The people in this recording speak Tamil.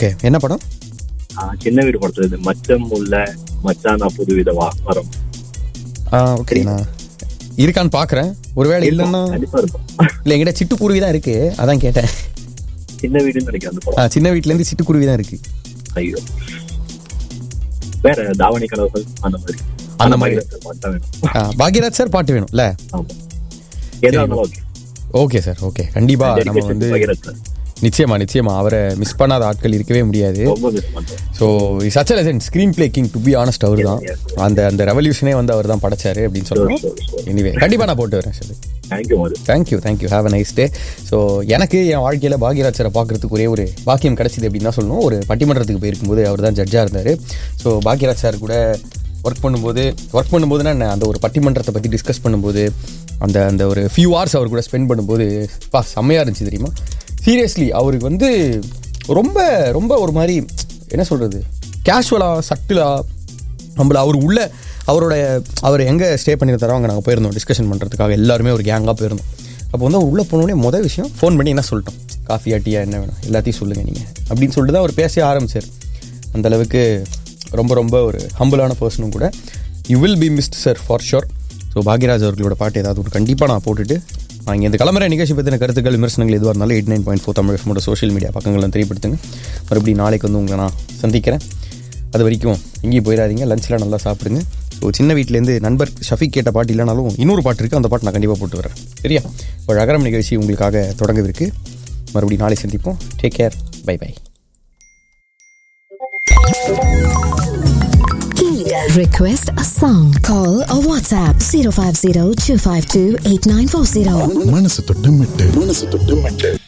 ஓகே என்ன படம் ஆஹ் சின்ன வீடு படத்துல இது மச்சம் உள்ள மச்சானா புதுவித வா- வரம் ஓகே நான் இருக்கான்னு பார்க்குறேன் ஒருவேளை இல்லைன்னா கண்டிப்பா இருக்கும் இல்லை என்கிட்ட சிட்டுக்குருவி தான் இருக்கு அதான் கேட்டேன் சின்ன வீடுன்னு நினைக்கிறேன் அந்த ஆ, படம் சின்ன வீட்டிலேருந்து சிட்டுக்குருவி தான் இருக்கு ஐயோ வேற தாவணி கனவுகள் அந்த மாதிரி அந்த மாதிரி. மட்டும் வேணும் ஆ, பாக்யராஜ் சார் பாட்டு வேணும்ல ஆமா எதா இருந்தாலும் ஓகே ஓகே சார் ஓகே கண்டிப்பா நம்ம வந்து பகிரத் சார் நிச்சயமா நிச்சயமா அவரை மிஸ் பண்ணாத ஆட்கள் இருக்கவே முடியாது ரொம்ப மிஸ் பண்றேன் so such legend screenplay king to be honest அவர் தான் Yes, yes. அந்த அந்த ரெவல்யூஷனே வந்து அவர் தான் படைச்சாரு அப்படின்னு சொல்லணும் sure, sure. எனிவே கண்டிப்பா நான் போட்டு வரேன் sir thank you Madhu thank you thank you have a nice day so எனக்கு என் வாழ்க்கையில் பாக்யராஜ் சாரை பார்க்கறதுக்கு ஒரே ஒரு பாக்கியம் கிடைச்சிது அப்படின்னு தான் சொல்லணும் ஒரு பட்டிமன்றத்துக்கு போயிருக்கும்போது அவர் தான் ஜட்ஜாக இருந்தார் ஸோ பாக்யராஜ் சார் கூட ஒர்க் பண்ணும்போது ஒர்க் பண்ணும்போதுன்னா என்ன அந்த ஒரு பட்டிமன்றத்தை பற்றி டிஸ்கஸ் பண்ணும்போது அந்த அந்த ஒரு ஃபியூ ஹவர்ஸ் அவர் கூட ஸ்பெண்ட் பண்ணும்போது பா செம்மையாக இருந்துச்சு தெரியுமா சீரியஸ்லி அவருக்கு வந்து ரொம்ப ரொம்ப ஒரு மாதிரி என்ன சொல்கிறது கேஷுவலாக சட்டிலாக நம்மள அவர் உள்ள அவரோட அவர் எங்கே ஸ்டே பண்ணியிருந்தாரோ அங்கே நாங்கள் போயிருந்தோம் டிஸ்கஷன் பண்ணுறதுக்காக எல்லாருமே ஒரு கேங்காக போயிருந்தோம் அப்போ வந்து அவர் உள்ளே போனோடனே மொதல் விஷயம் ஃபோன் பண்ணி என்ன சொல்லிட்டோம் காஃபியா டீயா என்ன வேணும் எல்லாத்தையும் சொல்லுங்கள் நீங்கள் அப்படின்னு சொல்லிட்டு தான் அவர் பேச ஆரம்பிச்சார் அந்த அளவுக்கு ரொம்ப ரொம்ப ஒரு ஹம்பிளான பர்சனும் கூட you will be missed sir for sure so Bhagyaraj அவர்களோட பாட்டு ஏதாவது ஒரு கண்டிப்பாக நான் போட்டுட்டு நான் இங்கே இந்த கிளம்புற நிகழ்ச்சி பற்றின கருத்துக்கள் விமர்சனங்கள் எதுவாக இருந்தாலும் eight nine point four Tamil எஃப்எமோட சோஷியல் மீடியா பக்கங்களை தெரியப்படுத்துங்க மறுபடியும் நாளைக்கு வந்து உங்களை நான் சந்திக்கிறேன் அது வரைக்கும் எங்கேயும் போயிடாதீங்க லஞ்சில் நல்லா சாப்பிடுங்க ஸோ சின்ன வீட்டிலேருந்து நண்பர் ஷஃபிக் கேட்ட பாட்டு இல்லைனாலும் இன்னொரு பாட்டு இருக்குது அந்த பாட்டு நான் கண்டிப்பாக போட்டு வரேன் சரியா இப்போ அகரம் நிகழ்ச்சி உங்களுக்காக தொடங்கவிருக்கு மறுபடியும் நாளை சந்திப்போம் take care bye bye Request a song. Call or WhatsApp 050 252 8940. மனசு தொட்டு மெட்டு மனசு தொட்டு மெட்டு